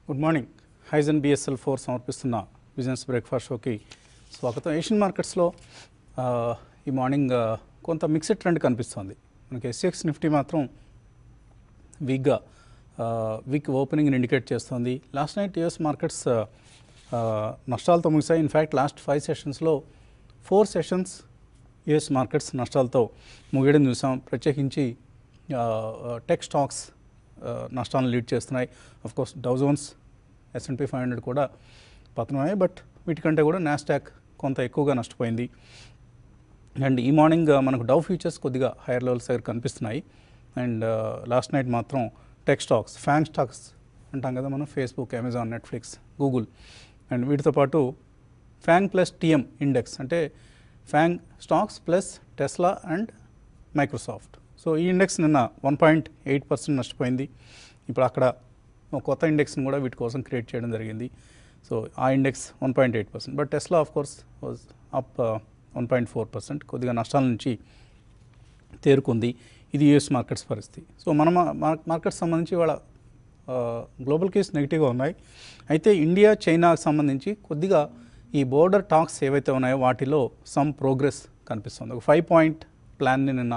Good morning హైజన్ BSL four సమర్పిస్తున్న business breakfast షోకి స్వాగతం ఏషియన్ మార్కెట్స్లో ఆ, ఈ మార్నింగ్ ఆ, కొంత మిక్స్డ్ ట్రెండ్ కనిపిస్తోంది మనకి ఎస్ఎక్స్ నిఫ్టీ మాత్రం వీక్గా వీక్ ఓపెనింగ్ ఇండికేట్ చేస్తోంది లాస్ట్ నైట్ యుఎస్ మార్కెట్స్ నష్టాలతో ముగిశాయి ఇన్ఫ్యాక్ట్ లాస్ట్ ఫైవ్ సెషన్స్లో ఫోర్ సెషన్స్ యుఎస్ మార్కెట్స్ నష్టాలతో ముగియడం చూసాం ప్రత్యేకించి టెక్ స్టాక్స్ నష్టాలను లీడ్ చేస్తున్నాయి of course Dow Jones S and P five hundred కూడా పతనమయ్యాయి బట్ వీటికంటే కూడా నాస్టాక్ కొంత ఎక్కువగా నష్టపోయింది అండ్ ఈ మార్నింగ్ uh, మనకు డవ్ ఫ్యూచర్స్ కొద్దిగా హైయర్ లెవెల్స్ దగ్గర కనిపిస్తున్నాయి అండ్ లాస్ట్ నైట్ మాత్రం టెక్ స్టాక్స్ ఫ్యాంగ్ స్టాక్స్ అంటాం కదా మనం Facebook Amazon Netflix Google and వీటితో పాటు ఫ్యాంగ్ ప్లస్ టిఎం ఇండెక్స్ అంటే FANG stocks plus Tesla and Microsoft so ఈ ఇండెక్స్ నిన్న వన్ పాయింట్ ఎయిట్ పర్సెంట్ నష్టపోయింది ఇప్పుడు అక్కడ ఒక కొత్త ఇండెక్స్ని కూడా వీటి కోసం క్రియేట్ చేయడం జరిగింది సో ఆ index one point eight percent but Tesla of course was up one point four percent కొద్దిగా నష్టాల నుంచి తేరుకుంది ఇది యూఎస్ మార్కెట్స్ పరిస్థితి సో మన మార్కెట్స్ సంబంధించి వాళ్ళ గ్లోబల్ కేస్ నెగిటివ్గా ఉన్నాయి అయితే ఇండియా చైనాకు సంబంధించి కొద్దిగా ఈ బోర్డర్ టాక్స్ ఏవైతే ఉన్నాయో వాటిలో సమ్ ప్రోగ్రెస్ కనిపిస్తుంది ఒక ఫైవ్ పాయింట్ ప్లాన్ని నిన్న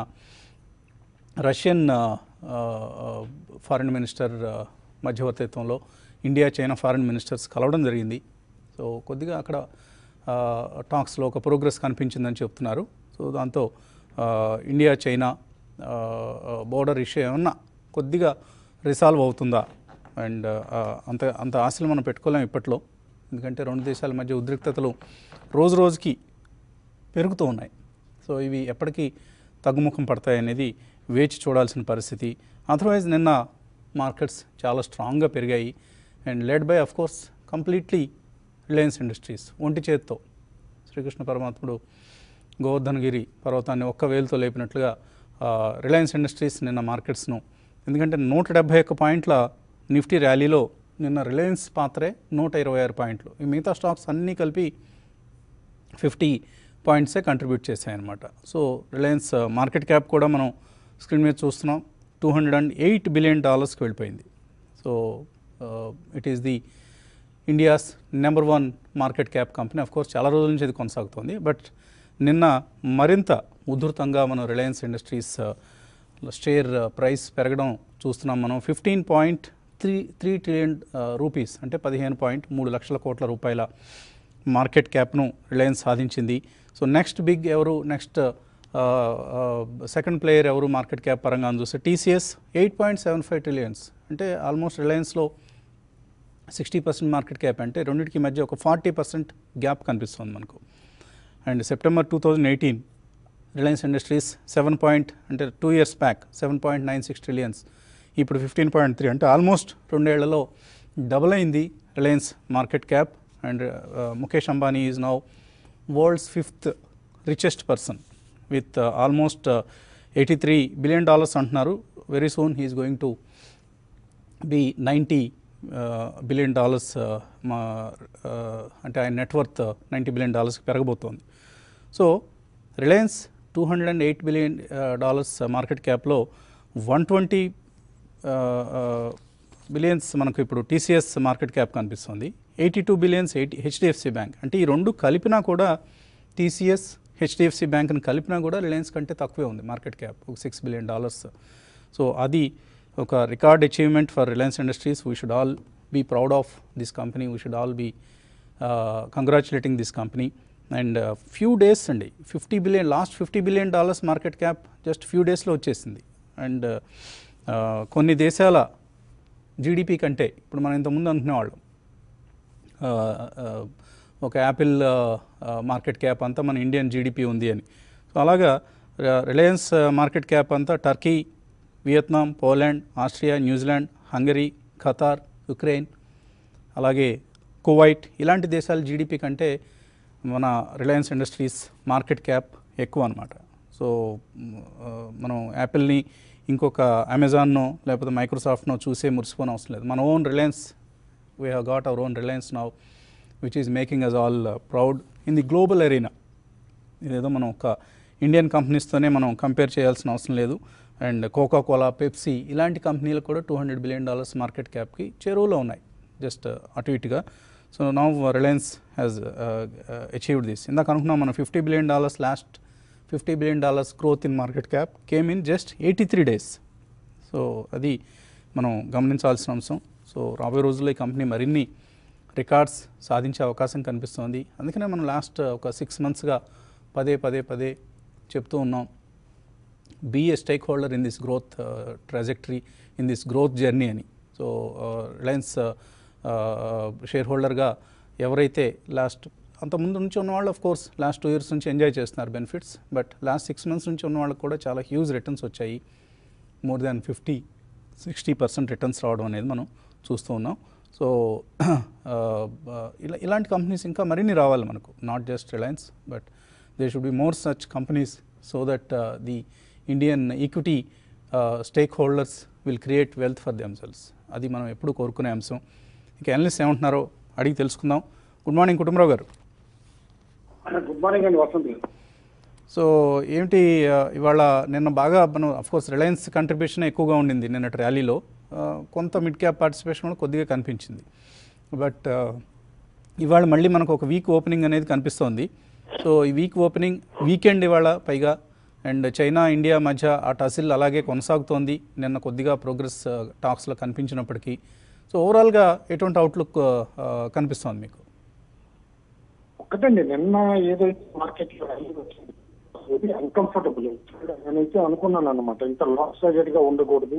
రష్యన్ ఫారిన్ మినిస్టర్ మధ్యవర్తిత్వంలో ఇండియా చైనా ఫారిన్ మినిస్టర్స్ కలవడం జరిగింది సో కొద్దిగా అక్కడ టాక్స్లో ఒక ప్రోగ్రెస్ కనిపించిందని చెప్తున్నారు సో దాంతో ఆ, ఇండియా చైనా బోర్డర్ ఇష్యూ ఏమన్నా కొద్దిగా రిసాల్వ్ అవుతుందా అండ్ ఆ, అంత అంత ఆశలు మనం పెట్టుకోలేం ఇప్పట్లో ఎందుకంటే రెండు దేశాల మధ్య ఉద్రిక్తతలు రోజు రోజుకి పెరుగుతూ ఉన్నాయి సో ఇవి ఎప్పటికీ తగ్గుముఖం పడతాయి అనేది వేచి చూడాల్సిన పరిస్థితి అదర్వైజ్ నిన్న మార్కెట్స్ చాలా స్ట్రాంగ్గా పెరిగాయి and led by of course completely Reliance Industries ఒంటి చేత్తో శ్రీకృష్ణ పరమాత్ముడు గోవర్ధనగిరి పర్వతాన్ని ఒక్క వేలుతో లేపినట్లుగా ఆ, రిలయన్స్ ఇండస్ట్రీస్ నిన్న మార్కెట్స్ను ఎందుకంటే నూట డెబ్భై ఒక్క పాయింట్ల నిఫ్టీ ర్యాలీలో నిన్న రిలయన్స్ పాత్రే నూట ఇరవై ఆరు పాయింట్లు ఈ మిగతా స్టాక్స్ అన్నీ కలిపి ఫిఫ్టీ పాయింట్సే కంట్రిబ్యూట్ చేశాయన్నమాట సో రిలయన్స్ ఆ, మార్కెట్ క్యాప్ కూడా మనం స్క్రీన్ మీద చూస్తున్నాం two hundred and eight billion డాలర్స్కి వెళ్ళిపోయింది so it is the India's number one market cap company of course చాలా రోజుల నుంచి ఇది కొనసాగుతోంది బట్ నిన్న మరింత ఉధృతంగా మనం రిలయన్స్ ఇండస్ట్రీస్ షేర్ ప్రైస్ పెరగడం చూస్తున్నాం మనం fifteen point three three trillion rupees అంటే పదిహేను పాయింట్ మూడు లక్షల కోట్ల రూపాయల మార్కెట్ క్యాప్ను రిలయన్స్ సాధించింది సో నెక్స్ట్ బిగ్ ఎవరు నెక్స్ట్ సెకండ్ ప్లేయర్ ఎవరు మార్కెట్ క్యాప్ పరంగా అని చూస్తే TCS eight point seven five trillions అంటే ఆల్మోస్ట్ రిలయన్స్లో సిక్స్టీ పర్సెంట్ మార్కెట్ క్యాప్ అంటే రెండింటికి మధ్య ఒక ఫార్టీ పర్సెంట్ గ్యాప్ కనిపిస్తుంది మనకు and September two thousand eighteen Reliance Industries seven point అంటే two years back seven point nine six trillions ఇప్పుడు ఫిఫ్టీన్ పాయింట్ త్రీ అంటే ఆల్మోస్ట్ రెండేళ్లలో డబుల్ అయింది Reliance market cap and Mukesh Ambani is now world's fifth richest person with almost eighty three billion dollars అంటున్నారు very soon he's going to be ninety billion dollars మా uh, అంటే ఆయన net worth ninety billion డాలర్స్కి పెరగబోతోంది so Reliance two hundred and eight billion dollars market క్యాప్లో one twenty billions మనకు ఇప్పుడు TCS market cap కనిపిస్తుంది eighty two billions eighty HDFC bank అంటే ఈ రెండు కలిపినా కూడా టీసీఎస్ హెచ్డిఎఫ్సి బ్యాంక్ని కలిపినా కూడా రిలయన్స్ కంటే తక్కువే ఉంది మార్కెట్ క్యాప్ ఒక సిక్స్ బిలియన్ డాలర్స్ సో అది ఒక record achievement for Reliance Industries we should all be proud of this company we should all be congratulating this company and few days అండి fifty billion last fifty billion dollars market cap just few డేస్లో వచ్చేసింది and కొన్ని దేశాల GDP కంటే ఇప్పుడు మనం ఇంతకుముందు అనుకునేవాళ్ళం ఆ, ఆ, ఒక యాపిల్ మార్కెట్ క్యాప్ అంతా మన ఇండియన్ జీడిపి ఉంది అని సో అలాగా ర- రిలయన్స్ మార్కెట్ క్యాప్ అంతా Turkey Vietnam Poland Austria New Zealand Hungary Qatar Ukraine అలాగే కువైట్ ఇలాంటి దేశాల జీడిపి కంటే మన రిలయన్స్ ఇండస్ట్రీస్ మార్కెట్ క్యాప్ ఎక్కువ అనమాట సో మ్, ఆ, మనం యాపిల్ని ఇంకొక అమెజాన్నో లేకపోతే మైక్రోసాఫ్ట్నో చూసే మురిసిపోని అవసరం లేదు మన own Reliance we have got our own Reliance now which is making us all proud in the global arena ఇదేదో మనం ఒక ఇండియన్ కంపెనీస్తోనే మనం కంపేర్ చేయాల్సిన అవసరం లేదు అండ్ కోకా కోలా పెప్సీ ఇలాంటి కంపెనీలు కూడా two hundred billion dollars market క్యాప్కి చెరువులో ఉన్నాయి జస్ట్ అటు ఇటుగా so now Reliance has achieved this ఇందాక అనుకున్నాం మనం fifty billion dollars last fifty billion dollars growth in market cap came in just eighty three days so అది మనం గమనించాల్సిన అంశం సో రాబోయే రోజుల్లో ఈ కంపెనీ మరిన్ని రికార్డ్స్ సాధించే అవకాశం కనిపిస్తోంది అందుకనే మనం లాస్ట్ ఒక సిక్స్ మంత్స్గా పదే పదే పదే చెప్తూ ఉన్నాం be a stake holder in this growth trajectory in this growth journey అని సో రిలయన్స్ షేర్ హోల్డర్గా ఎవరైతే లాస్ట్ అంత ముందు నుంచి ఉన్నవాళ్ళు of course last two years నుంచి ఎంజాయ్ చేస్తున్నారు benefits but last six months నుంచి ఉన్న వాళ్ళకి కూడా చాలా హ్యూజ్ రిటర్న్స్ వచ్చాయి more than fifty sixty percent returns రావడం అనేది మనం చూస్తూ ఉన్నాం సో ఇలా ఇలాంటి కంపెనీస్ ఇంకా మరిన్ని రావాలి మనకు not just Reliance but they should be more such companies so that the Indian equity stake holders will create wealth for themselves అది మనం ఎప్పుడు కోరుకునే అంశం ఇంకా అనలిస్ట్ ఏమంటున్నారో అడిగి తెలుసుకుందాం గుడ్ మార్నింగ్ కుటుంబరావు గారు గుడ్ మార్నింగ్ అండి వసంత్ గారు సో ఏమిటి ఆ, ఇవాళ నిన్న బాగా మనం కోర్స్ రిలయన్స్ కంట్రిబ్యూషన్ ఎక్కువగా ఉండింది నిన్నటి ర్యాలీలో ఆ, కొంత మిడ్ క్యాప్ పార్టిసిపేషన్ కూడా కొద్దిగా కనిపించింది బట్ ఆ, ఇవాళ మళ్ళీ మనకు ఒక వీక్ ఓపెనింగ్ అనేది కనిపిస్తోంది సో ఈ వీక్ ఓపెనింగ్ వీకెండ్ ఇవాళ పైగా అండ్ చైనా ఇండియా మధ్య ఆ టసిల్ అలాగే కొనసాగుతోంది నిన్న కొద్దిగా ప్రోగ్రెస్ టాక్స్లో కనిపించినప్పటికీ సో ఓవరాల్గా ఎటువంటి అవుట్లుక్ కనిపిస్తోంది మీకు ఒక్కటండి నిన్న ఏదైతే మార్కెట్ లో ర్యాలీ వచ్చింది అది అన్కంఫర్టబుల్ నేనైతే అనుకున్నాను అనమాట ఇంత లాస్ సైడెడ్ గా ఉండకూడదు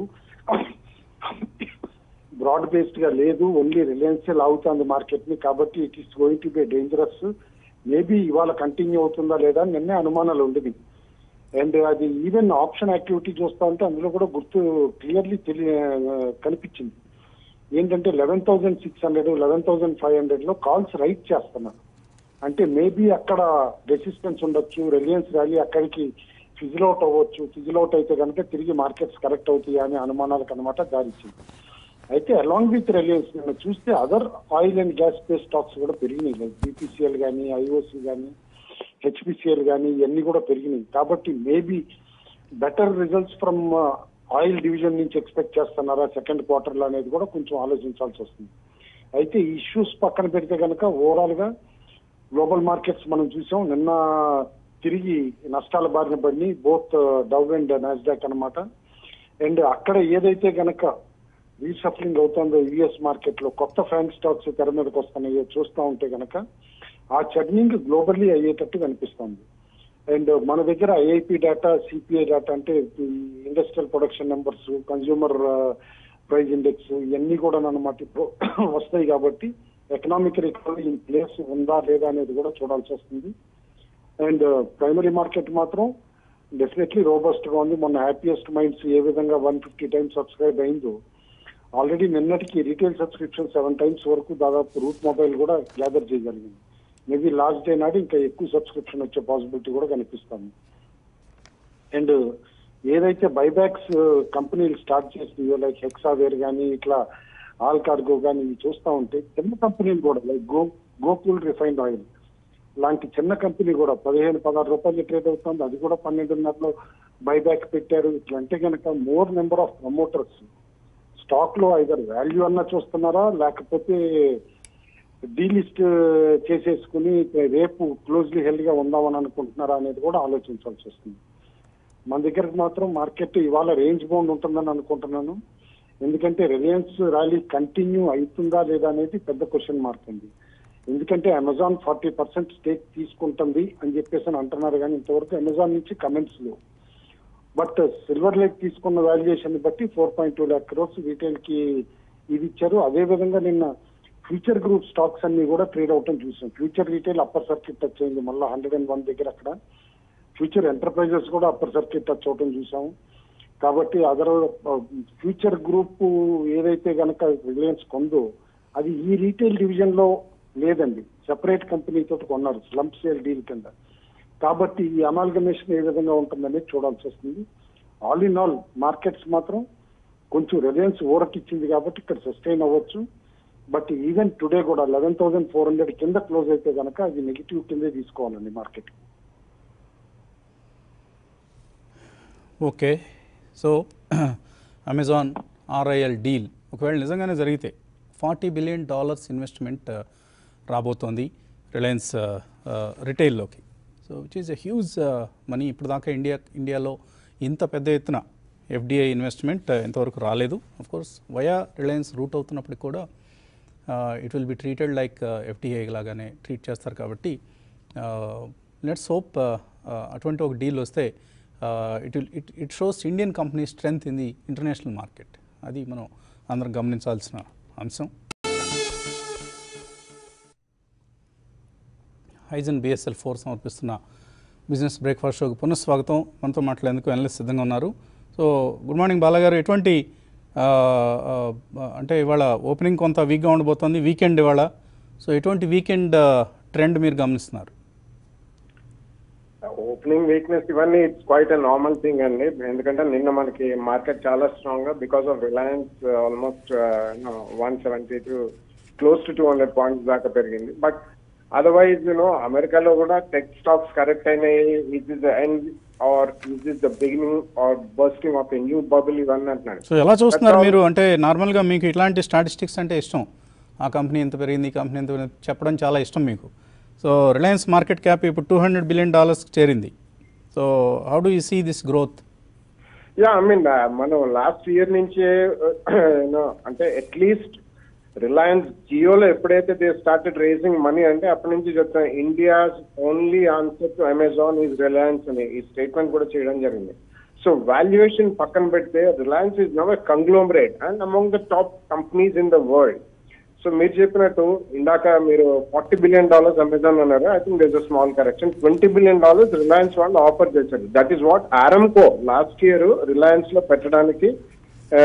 బ్రాడ్ బేస్డ్ గా లేదు ఓన్లీ రిలయన్స్ లాగుతుంది మార్కెట్ ని కాబట్టి it is going to be dangerous maybe ఇవాళ కంటిన్యూ అవుతుందా లేదా అని నిన్నే అనుమానాలు ఉండేది అండ్ అది ఈవెన్ ఆప్షన్ యాక్టివిటీ చూస్తా ఉంటే అందులో కూడా గుర్తు క్లియర్లీ తెలి కనిపించింది ఏంటంటే eleven thousand six hundred eleven thousand five hundred లో కాల్స్ రైట్ చేస్తున్నారు అంటే మేబీ అక్కడ రెసిస్టెన్స్ ఉండొచ్చు రిలయన్స్ ర్యాలీ అక్కడికి ఫిజిల్ అవుట్ అవ్వచ్చు ఫిజిల్ అవుట్ అయితే కనుక తిరిగి మార్కెట్స్ కరెక్ట్ అవుతాయి అనే అనుమానాలకు అనమాట దారిచ్చింది అయితే అలాంగ్ విత్ రిలయన్స్ నిన్న చూస్తే other oil and gas base stocks కూడా పెరిగినాయి లైక్ బీపీసీఎల్ కానీ ఐఓసి కానీ హెచ్పిసిఎల్ కానీ ఇవన్నీ కూడా పెరిగినాయి కాబట్టి maybe better results from oil division నుంచి ఎక్స్పెక్ట్ చేస్తున్నారా సెకండ్ క్వార్టర్ లో అనేది కూడా కొంచెం ఆలోచించాల్సి వస్తుంది అయితే ఇష్యూస్ పక్కన పెడితే కనుక ఓవరాల్ గా గ్లోబల్ మార్కెట్స్ మనం చూసాం నిన్న తిరిగి నష్టాల బారిన పడి బోత్ డవ్ అండ్ నాస్డాక్ అన్నమాట అండ్ అక్కడ ఏదైతే గనక రీసఫలింగ్ అవుతుందో యుఎస్ మార్కెట్ లో కొత్త ఫ్యాంక్ స్టాక్స్ తెర మీదకి వస్తున్నాయో చూస్తూ ఉంటే గనక ఆ చర్నింగ్ గ్లోబల్లీ అయ్యేటట్టు కనిపిస్తుంది అండ్ మన దగ్గర ఐఐపి డేటా సిపిఐ డేటా అంటే industrial production numbers consumer price index ఇవన్నీ కూడా అనమాట ఇప్పుడు వస్తాయి కాబట్టి ఎకనామిక్ రికవరీ ఇన్ ప్లేస్ ఉందా లేదా అనేది కూడా చూడాల్సి వస్తుంది అండ్ ప్రైమరీ మార్కెట్ మాత్రం డెఫినెట్లీ రోబస్ట్ గా ఉంది మొన్న హ్యాపీయెస్ట్ మైండ్స్ ఏ విధంగా వన్ ఫిఫ్టీ టైమ్స్ సబ్స్క్రైబ్ అయిందో ఆల్రెడీ నిన్నటికి రీటైల్ సబ్స్క్రిప్షన్ సెవెన్ టైమ్స్ వరకు దాదాపు రూట్ మొబైల్ కూడా గ్యాదర్ చేయగలిగింది మేబీ లాస్ట్ డే నాడు ఇంకా ఎక్కువ సబ్స్క్రిప్షన్ వచ్చే పాసిబిలిటీ కూడా కనిపిస్తుంది అండ్ ఏదైతే బైబ్యాక్స్ కంపెనీలు స్టార్ట్ చేసినాయో లైక్ హెక్సావేర్ కానీ ఇట్లా ఆల్ కార్గో కానీ ఇవి చూస్తూ ఉంటే చిన్న కంపెనీలు కూడా like go Gokul refined oil లాంటి చిన్న కంపెనీ కూడా పదిహేను పదహారు రూపాయలు ట్రేడ్ అవుతుంది అది కూడా పన్నెండున్నరలో బైబ్యాక్ పెట్టారు ఇట్లా అంటే కనుక more number of promoters stock లో ఐదర్ వాల్యూ అన్నా చూస్తున్నారా లేకపోతే డీలిస్ట్ చేసేసుకుని రేపు క్లోజ్లీ హెల్డ్ గా ఉందామని అనుకుంటున్నారా అనేది కూడా ఆలోచించాల్సి వస్తుంది మన దగ్గరకు మాత్రం మార్కెట్ ఇవాళ రేంజ్ బౌండ్ ఉంటుందని అనుకుంటున్నాను ఎందుకంటే రిలయన్స్ ర్యాలీ కంటిన్యూ అవుతుందా లేదా అనేది పెద్ద క్వశ్చన్ మార్క్ ఉంది ఎందుకంటే అమెజాన్ ఫార్టీ పర్సెంట్ స్టేక్ తీసుకుంటుంది అని చెప్పేసి అని అంటున్నారు కానీ ఇంతవరకు అమెజాన్ నుంచి కమెంట్స్ లేవు బట్ సిల్వర్ లేక్ తీసుకున్న వాల్యుయేషన్ బట్టి four point two lakh crores retail కి ఇది ఇచ్చారు అదే విధంగా నిన్న ఫ్యూచర్ గ్రూప్ స్టాక్స్ అన్ని కూడా ట్రేడ్ అవటం చూసాం future retail upper circuit touch అయింది మళ్ళీ హండ్రెడ్ అండ్ వన్ దగ్గర అక్కడ ఫ్యూచర్ ఎంటర్ప్రైజెస్ కూడా అప్పర్ సర్కిట్ టచ్ అవటం చూసాం కాబట్టి అదర్ ఫ్యూచర్ గ్రూప్ ఏదైతే గనక రిలయన్స్ కొందో అది ఈ రీటైల్ డివిజన్ లో లేదండి సెపరేట్ కంపెనీ తోటి కొన్నారు స్లంప్ సేల్ డీల్ కింద కాబట్టి ఈ అమాల్గమేషన్ ఏ విధంగా ఉంటుందనేది చూడాల్సి వస్తుంది ఆల్ ఇన్ ఆల్ మార్కెట్స్ మాత్రం కొంచెం రిలయన్స్ ఊరకిచ్చింది కాబట్టి ఇక్కడ సస్టైన్ అవ్వచ్చు బట్ ఈవెన్ టుడే కూడా లెవెన్ థౌసండ్ ఫోర్ హండ్రెడ్ కింద క్లోజ్ అయితే కనుక అది నెగిటివ్ కిందే తీసుకోవాలండి market okay so Amazon RIL deal ఒకవేళ నిజంగానే జరిగితే ఫార్టీ బిలియన్ డాలర్స్ ఇన్వెస్ట్మెంట్ రాబోతోంది రిలయన్స్ రిటైల్లోకి so which is a huge money ఇప్పుడు దాకా ఇండియా ఇండియాలో ఇంత పెద్ద ఎత్తున ఎఫ్డిఐ ఇన్వెస్ట్మెంట్ ఇంతవరకు రాలేదు of course via Reliance route అవుతున్నప్పటికి కూడా it will be treated like FDI లాగానే ట్రీట్ చేస్తారు కాబట్టి లెట్స్ హోప్ అటువంటి ఒక డీల్ వస్తే it will it it shows Indian company strength in the international market అది మనం అందరం గమనించాల్సిన అంశం హైజన్ బిఎస్ఎల్ ఫోర్ సమర్పిస్తున్న బిజినెస్ బ్రేక్ఫాస్ట్ షోకి పునఃస్వాగతం మనతో మాట్లాడేందుకు ఎనలిస్ట్ సిద్ధంగా ఉన్నారు సో గుడ్ మార్నింగ్ బాలాగారు ఎటువంటి ఆ, ఆ, అంటే ఇవాళ ఓపెనింగ్ కొంత వీక్గా ఉండబోతోంది వీకెండ్ ఇవాళ సో ఎటువంటి వీకెండ్ ట్రెండ్ మీరు గమనిస్తున్నారు ఓపెనింగ్ వీక్నెస్ ఇవన్నీ it's quite a normal thing అండి ఎందుకంటే నిన్న మనకి మార్కెట్ చాలా స్ట్రాంగ్ గా because of Reliance almost one seventy to close to two hundred points దాకా పెరిగింది బట్ అదర్వైజ్ యూనో అమెరికాలో కూడా టెక్ స్టాక్స్ కరెక్ట్ అయినాయి it is the end or it is the beginning or bursting of a new bubble ఇవన్నీ అంటున్నాడు so ఎలా చూస్తున్నారు That's all. మీరు అంటే నార్మల్గా మీకు ఇట్లాంటి స్టాటిస్టిక్స్ అంటే ఇష్టం ఆ కంపెనీ ఎంత పెరిగింది ఈ కంపెనీ ఎంత పెరిగింది చెప్పడం చాలా ఇష్టం మీకు సో రిలయన్స్ మార్కెట్ క్యాప్ ఇప్పుడు టూ హండ్రెడ్ బిలియన్ డాలర్స్కి చేరింది so how do you see this growth yeah I mean మనం లాస్ట్ ఇయర్ నుంచే యూనో అంటే అట్లీస్ట్ రిలయన్స్ జియోలో ఎప్పుడైతే దే స్టార్టెడ్ రేసింగ్ మనీ అంటే అప్పటి నుంచి చెప్తాను India only answer to Amazon is Reliance అని ఈ స్టేట్మెంట్ కూడా చేయడం జరిగింది సో వాల్యుయేషన్ పక్కన పెడితే Reliance is now a conglomerate and among the top companies in the world so మీరు చెప్పినట్టు ఇందాక మీరు ఫార్టీ బిలియన్ డాలర్స్ అమెజాన్ అన్నారు I think there's a small correction twenty billion dollars Reliance వాళ్ళు ఆఫర్ చేశారు that is what Aramco last year Reliance లో పెట్టడానికి ఆ,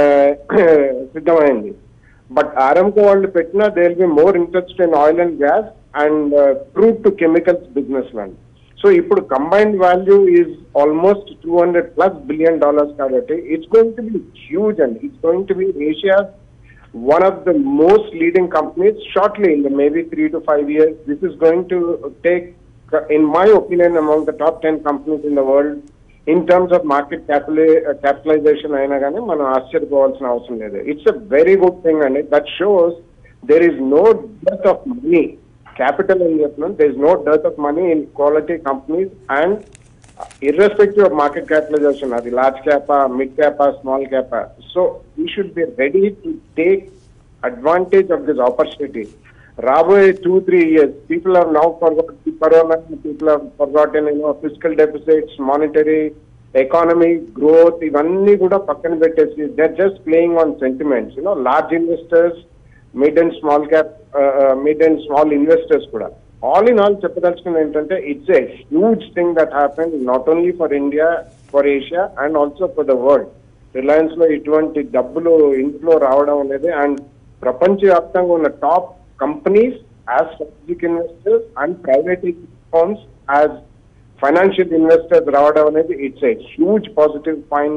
సిద్ధమైంది బట్ ఆరంకో వాళ్ళు పెట్టినా they will be more interest in oil and gas and crude to chemicals business వాళ్ళు so ఇప్పుడు combined value is almost two hundred plus billion dollars కాబట్టి it's going to be huge and it's going to be Asia one of the most leading companies shortly in the maybe three to five years. This is going to take, in my opinion, among the top 10 companies in the world in terms of market capitali- uh, capitalization అయినా కానీ మనం ఆశ్చర్యపోవాల్సిన అవసరం లేదు it's a very good thing అండి that shows there is no dearth of money capital అని చెప్తున్నాను there is no dearth of money in quality companies and irrespective of market capitalization, అది large cap, mid cap, small cap. So we should be ready to take advantage of this opportunity. రాబోయే two three years people are now forgot corona people are forgotten you know fiscal deficits monetary economy growth ఇవన్నీ కూడా పక్కన పెట్టేసి they're just playing on sentiments you know large investors mid and small cap mid and small investors కూడా all in all చెప్పదలుచుకుంది ఏంటంటే it's a huge thing that happen not only for India for Asia and also for the world Reliance లో ఇటువంటి డబ్బులు ఇంట్లో రావడం అనేది and ప్రపంచవ్యాప్తంగా ఉన్న top companies as strategic investors and private firms as financial investors రావడం అనేది it's a huge positive fine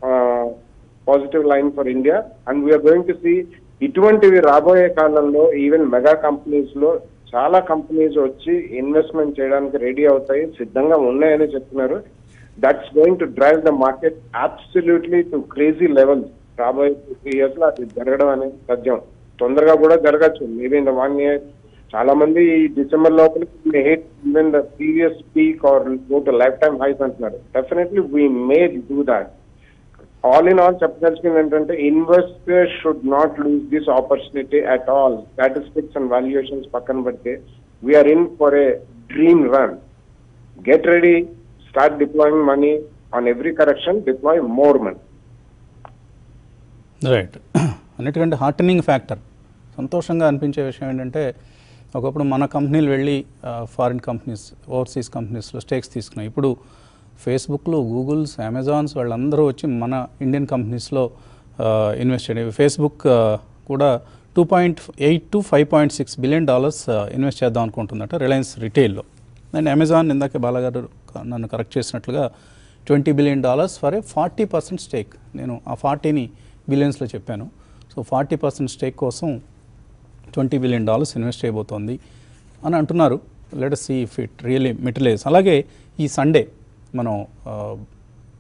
positive line for India and we're going to see ఇటువంటివి రాబోయే కాలంలో ఈవెన్ మెగా కంపెనీస్ లో చాలా కంపెనీస్ వచ్చి ఇన్వెస్ట్మెంట్ చేయడానికి రెడీ అవుతాయి సిద్ధంగా ఉన్నాయని చెప్తున్నారు that's going to drive the market absolutely to crazy level రాబోయే త్రీ ఇయర్స్ లో అది జరగడం అనేది సత్యం తొందరగా కూడా జరగచ్చు maybe in the one year చాలా మంది ఈ డిసెంబర్ లోపల hit even the previous peak or go to lifetime highs అంటున్నారు definitely we may do that all in all చెప్పదలుచుకుంది ఏంటంటే investors should not lose this opportunity at all statistics and valuations పక్కన పెడితే we are in for a dream run get ready start deploying money on every correction deploy more money right అన్నిటికంటే heartening factor సంతోషంగా అనిపించే విషయం ఏంటంటే ఒకప్పుడు మన కంపెనీలు వెళ్ళి ఫారిన్ కంపెనీస్ ఓవర్సీస్ కంపెనీస్లో స్టేక్స్ తీసుకున్నాయి ఇప్పుడు ఫేస్బుక్లో గూగుల్స్ అమెజాన్స్ వాళ్ళందరూ వచ్చి మన ఇండియన్ కంపెనీస్లో ఇన్వెస్ట్ చేయడం ఫేస్బుక్ ఆ, కూడా two point eight to five point six billion dollars invest చేద్దాం అనుకుంటుందట రిలయన్స్ రిటైల్లో అండ్ అమెజాన్ ఇందాకే బాలగారు క- నన్ను కరెక్ట్ చేసినట్లుగా twenty billion dollars for a forty percent stake నేను ఆ ఫార్టీని బిలియన్స్లో చెప్పాను సో ఫార్టీ పర్సెంట్ స్టేక్ కోసం ట్వంటీ బిలియన్ డాలర్స్ ఇన్వెస్ట్ చేయబోతోంది అని అంటున్నారు let see if it really materials అలాగే ఈ సండే మనం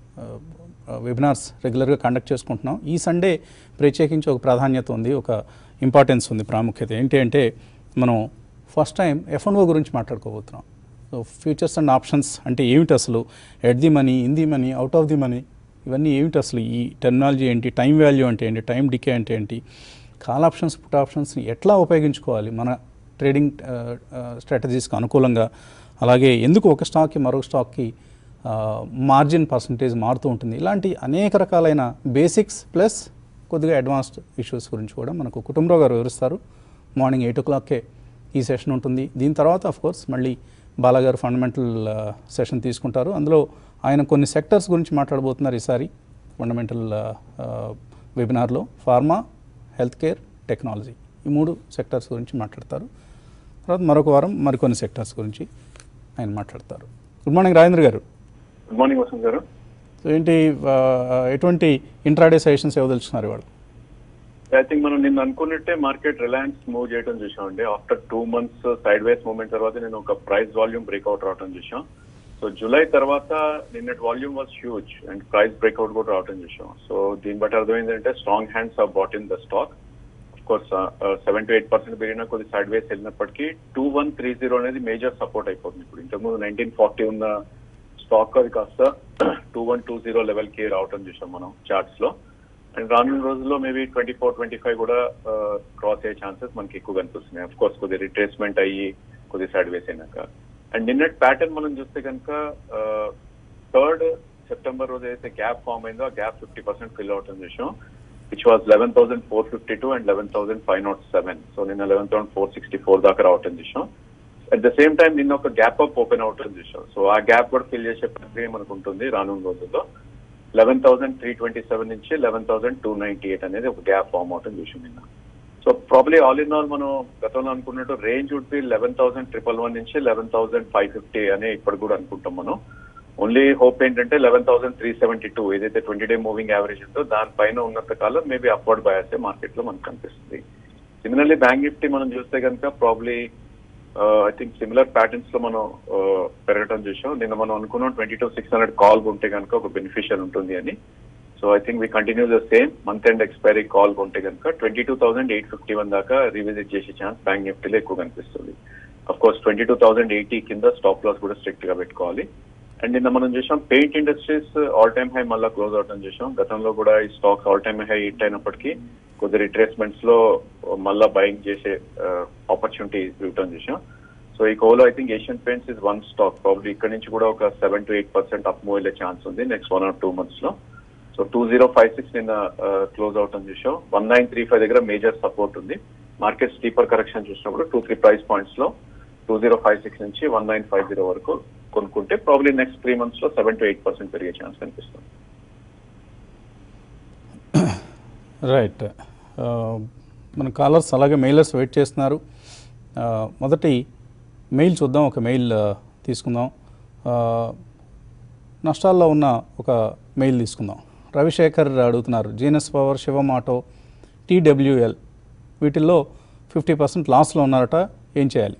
వెబినార్స్ రెగ్యులర్గా కండక్ట్ చేసుకుంటున్నాం ఈ సండే ప్రత్యేకించి ఒక ప్రాధాన్యత ఉంది ఒక ఇంపార్టెన్స్ ఉంది ప్రాముఖ్యత ఏంటి అంటే మనం first time F and O గురించి మాట్లాడుకోబోతున్నాం సో ఫ్యూచర్స్ అండ్ ఆప్షన్స్ అంటే ఏమిటి అసలు at the money in the money out of the money ఇవన్నీ ఏమిటి అసలు ఈ టెక్నాలజీ ఏంటి టైం వాల్యూ అంటే ఏంటి టైం డికే అంటే ఏంటి కాల్ ఆప్షన్స్ పుట్ ఆప్షన్స్ని ఎట్లా ఉపయోగించుకోవాలి మన ట్రేడింగ్ స్ట్రాటజీస్కి అనుకూలంగా అలాగే ఎందుకు ఒక స్టాక్కి మరొక స్టాక్కి మార్జిన్ పర్సంటేజ్ మారుతూ ఉంటుంది ఇలాంటి అనేక రకాలైన బేసిక్స్ ప్లస్ కొద్దిగా అడ్వాన్స్డ్ ఇష్యూస్ గురించి కూడా మనకు కుటుంబరావు గారు వివరిస్తారు మార్నింగ్ ఎయిట్ ఓ క్లాక్కే ఈ సెషన్ ఉంటుంది దీని తర్వాత ఆఫ్ కోర్స్ మళ్ళీ బాలాగారు ఫండమెంటల్ సెషన్ తీసుకుంటారు అందులో ఆయన కొన్ని సెక్టర్స్ గురించి మాట్లాడబోతున్నారు ఈసారి ఫండమెంటల్ వెబినార్లో ఫార్మా హెల్త్ కేర్ టెక్నాలజీ ఈ మూడు సెక్టర్స్ గురించి మాట్లాడతారు తర్వాత మరొక వారం మరికొన్ని సెక్టర్స్ గురించి ఆయన మాట్లాడతారు గుడ్ మార్నింగ్ రాజేంద్ర గారు గుడ్ మార్నింగ్ వసంత్ గారు సో ఏంటి ఆ, ఎటువంటి ఇంట్రాడే సజెషన్స్ ఇవ్వదలుచుకున్నారు ఇవాళ ఐ థింక్ మనం నిన్న అనుకున్నట్టే మార్కెట్ రిలయన్స్ మూవ్ చేయడం చూసామండి after two months sideways movement తర్వాత నేను ఒక ప్రైస్ వాల్యూమ్ బ్రేక్అవుట్ రావడం చూసాం సో జూలై తర్వాత నిన్నటి volume was huge and price breakout కూడా రావడం చూసాం సో దీన్ని బట్టి అర్థమైందంటే strong hands are bought in the stock course seven to eight percent పెరిగినా కొద్ది సైడ్ వేస్ వెళ్ళినప్పటికీ టూ వన్ త్రీ జీరో అనేది మేజర్ సపోర్ట్ అయిపోతుంది ఇప్పుడు ఇంతకుముందు నైన్టీన్ ఫార్టీ ఉన్న స్టాక్ అది కాస్త two one two zero level కి రావటం చూసాం మనం చార్ట్స్ లో అండ్ రానున్న రోజుల్లో maybe twenty four twenty five కూడా క్రాస్ అయ్యే ఛాన్సెస్ మనకి ఎక్కువ కనిపిస్తున్నాయి అఫ్ కోర్స్ కొద్ది రిట్రేస్మెంట్ అయ్యి కొద్ది సైడ్ వేస్ అయినాక అండ్ నిన్నటి ప్యాటర్న్ మనం చూస్తే కనుక థర్డ్ సెప్టెంబర్ రోజు అయితే గ్యాప్ ఫామ్ అయిందో ఆ గ్యాప్ ఫిఫ్టీ పర్సెంట్ ఫిల్ అవటం చూసాం which was eleven thousand four fifty two and eleven thousand five nought seven so నిన్న eleven thousand four sixty four దాకా రావటం చూసాం అట్ ద సేమ్ టైం నిన్న ఒక గ్యాప్ అప్ ఓపెన్ అవటం చూసాం సో ఆ గ్యాప్ కూడా ఫిల్ చేసే ప్రక్రియ మనకు ఉంటుంది రానున్న రోజుల్లో eleven thousand three twenty seven నుంచి eleven thousand two ninety eight అనేది ఒక గ్యాప్ ఫామ్ అవటం చూసాం నిన్న so probably all in all మనం గతంలో అనుకున్నట్టు range would be eleven thousand triple one నుంచి లెవెన్ థౌసండ్ ఫైవ్ ఫిఫ్టీ అనే ఇప్పుడు కూడా అనుకుంటాం మనం ఓన్లీ హోప్ ఏంటంటే eleven thousand three seventy two ఏదైతే ట్వంటీ డే మూవింగ్ యావరేజ్ ఉందో దానిపైన ఉన్నంత కాలం మేబీ అప్వర్డ్ బయాసే మార్కెట్ లో మనకు కనిపిస్తుంది సిమిలర్లీ బ్యాంక్ నిఫ్టీ మనం చూస్తే కనుక probably I think similar patterns లో మనం uh, పెరగటం చూసాం నిన్న మనం అనుకున్నాం twenty two six hundred call ఉంటే కనుక ఒక బెనిఫిషియల్ ఉంటుంది అని so I think we continue the same month end expiry call ఉంటే కనుక twenty two thousand eight fifty one దాకా రీవిజిట్ చేసే ఛాన్స్ బ్యాంక్ నిఫ్టీలో ఎక్కువ కనిపిస్తుంది of course twenty two thousand eighty కింద స్టాప్ లాస్ కూడా స్ట్రిక్ట్ గా పెట్టుకోవాలి అండ్ నిన్న మనం చూసాం paint industries all time high మళ్ళీ క్లోజ్ అవడం చూసాం గతంలో కూడా ఈ stocks all time high hit అయినప్పటికీ కొద్ది రిట్రేస్మెంట్స్ లో మళ్ళా బయింగ్ చేసే ఆపర్చునిటీ ఇవ్వటం చూసాం సో ఈ కోలో I think Asian Paints is one stock probably ఇక్కడ నుంచి కూడా ఒక seven to eight percent up move వెళ్ళే ఛాన్స్ ఉంది next one or two months లో so two zero five six నిన్న క్లోజ్ అవటం చూసాం వన్ నైన్ త్రీ ఫైవ్ దగ్గర మేజర్ సపోర్ట్ ఉంది మార్కెట్ స్టీపర్ కరెక్షన్ చూసినప్పుడు టూ త్రీ ప్రైస్ పాయింట్స్ లో టూ జీరో ఫైవ్ సిక్స్ నుంచి వన్ నైన్ ఫైవ్ జీరో వరకు కొనుక్కుంటే ప్రాబ్లీ నెక్స్ట్ త్రీ మంత్స్ లో సెవెన్ టు ఎయిట్ పర్సెంట్ పెరిగే ఛాన్స్ కనిపిస్తుంది రైట్ మన కాలర్స్ అలాగే మెయిలర్స్ వెయిట్ చేస్తున్నారు ఆ, మొదటి మెయిల్ చూద్దాం ఒక మెయిల్ ఆ, తీసుకుందాం ఆ, నష్టాల్లో ఉన్న ఒక మెయిల్ తీసుకుందాం రవిశేఖర్ అడుగుతున్నారు Genus Power Shivam Auto TWL వీటిల్లో ఫిఫ్టీ పర్సెంట్ లాస్లో ఉన్నారట ఏం చేయాలి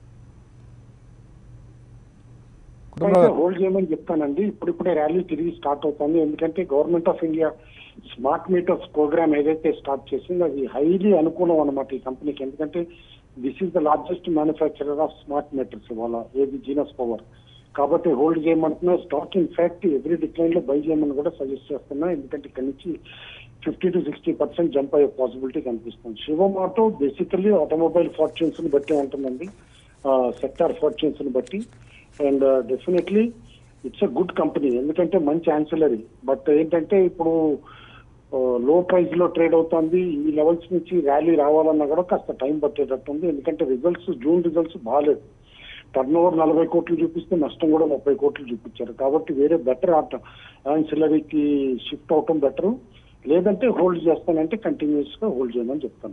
కుటుంబ హోల్డ్ చేయమని చెప్తానండి ఇప్పుడిప్పుడే ర్యాలీ తిరిగి స్టార్ట్ అవుతుంది ఎందుకంటే government of India smart meters programme ఏదైతే స్టార్ట్ చేసిందో అది హైలీ అనుకూలం అన్నమాట ఈ కంపెనీకి ఎందుకంటే this is the largest manufacturer of smart meters ఇవాళ ఏది జీనస్ పవర్ కాబట్టి హోల్డ్ చేయమంటున్నా stock in fact every decline లో బై చేయమని కూడా సజెస్ట్ చేస్తున్నా ఎందుకంటే ఇక్కడ నుంచి fifty to sixty percent jump అయ్యే పాసిబిలిటీ కనిపిస్తుంది Shivam Auto basically automobile fortunes ని బట్టి ఉంటుందండి సెక్టార్ ఫార్చ్యూన్స్ ని బట్టి and definitely it's a good company ఎందుకంటే మంచి ఆన్సిలరీ బట్ ఏంటంటే ఇప్పుడు లో ప్రైస్ లో ట్రేడ్ అవుతుంది ఈ లెవెల్స్ నుంచి ర్యాలీ రావాలన్నా కూడా కాస్త టైం పట్టేటట్టు ఉంది ఎందుకంటే రిజల్ట్స్ జూన్ రిజల్ట్స్ బాగాలేదు టర్న్ ఓవర్ నలభై కోట్లు చూపిస్తే నష్టం కూడా ముప్పై కోట్లు చూపించారు కాబట్టి వేరే బెటర్ ఆట ఆన్సిలరీకి షిఫ్ట్ అవటం బెటర్ లేదంటే హోల్డ్ చేస్తానంటే కంటిన్యూస్ గా హోల్డ్ చేయమని చెప్తాను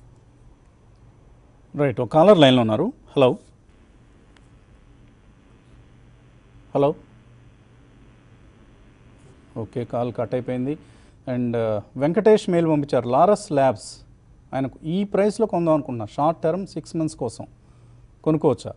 రైట్ ఒక కాలర్ లైన్లో ఉన్నారు hello hello okay call cut అయిపోయింది అండ్ వెంకటేష్ మెయిల్ పంపించారు లారస్ ల్యాబ్స్ ఆయనకు ఈ ప్రైస్లో కొందాం అనుకుంటున్నా షార్ట్ టర్మ్ సిక్స్ మంత్స్ కోసం కొనుక్కోవచ్చా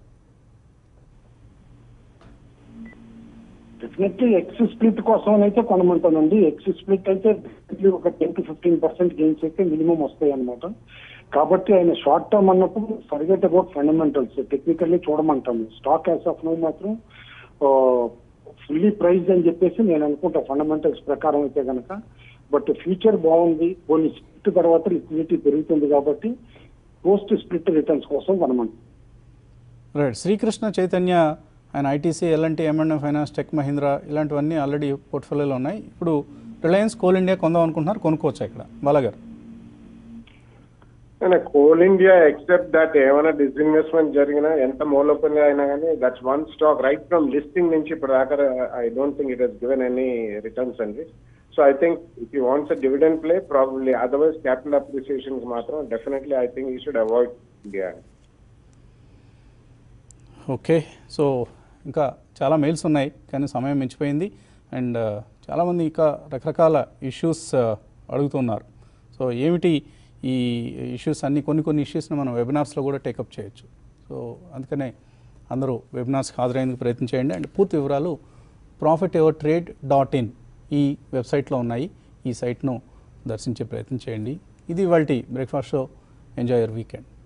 డెఫినెట్లీ ఎక్స్ స్ప్లిట్ కోసం అయితే కొనమంటానండి ఎక్స్ స్ప్లిట్ అయితే definitely ఒక ten to fifteen percent gains అయితే మినిమం వస్తాయి అనమాట కాబట్టి ఆయన షార్ట్ టర్మ్ అన్నప్పుడు ఫర్గెట్ అబౌట్ ఫండమెంటల్స్ టెక్నికల్లీ చూడమంటాము స్టాక్ యాజ్ ఆఫ్ నో మాత్రం ఫుల్లీ ప్రైజ్ అని చెప్పేసి నేను అనుకుంటా ఫండమెంటల్స్ ప్రకారం అయితే కనుక బట్ ఫ్యూచర్ బాగుంది కొన్ని స్ప్లిట్ తర్వాత లిక్విడిటీ పెరుగుతుంది కాబట్టి పోస్ట్ స్ప్లిట్ రిటర్న్స్ కోసం కొనమంటాం రైట్ శ్రీకృష్ణ చైతన్య ఆయన ITC L and T M and M finance tech Mahindra ఇలాంటివన్నీ ఆల్రెడీ పోర్ట్ఫోలియోలో ఉన్నాయి ఇప్పుడు రిలయన్స్ కోల్ ఇండియా కొందాం అనుకుంటున్నారు కొనుక్కోవచ్చా ఇక్కడ బాలాగారు కోల్ ఇండియా ఎక్సెప్ట్ దట్ ఏమైనా డిస్ఇన్వెస్ట్మెంట్ జరిగినా ఎంత మూలపల్లి అయినా కానీ that's one stock right from listing నుంచి ఇప్పుడు దాకా I don't think it has given any returns అండి so I think if you wants a dividend play probably otherwise capital appreciation మాత్రం definitely I think you should avoid India okay so ఇంకా చాలా mails ఉన్నాయి కానీ సమయం మించిపోయింది and చాలామంది ఇంకా రకరకాల ఇష్యూస్ అడుగుతున్నారు సో ఏమిటి ఈ ఇష్యూస్ అన్ని కొన్ని కొన్ని ఇష్యూస్ని మనం వెబినార్స్లో కూడా టేకప్ చేయొచ్చు సో అందుకనే అందరూ వెబినార్స్కి హాజరయ్యేందుకు ప్రయత్నం చేయండి అండ్ పూర్తి వివరాలు profit ever trade dot in ఈ వెబ్సైట్లో ఉన్నాయి ఈ సైట్ను దర్శించే ప్రయత్నం చేయండి ఇది వాళ్ళ breakfast show enjoy your weekend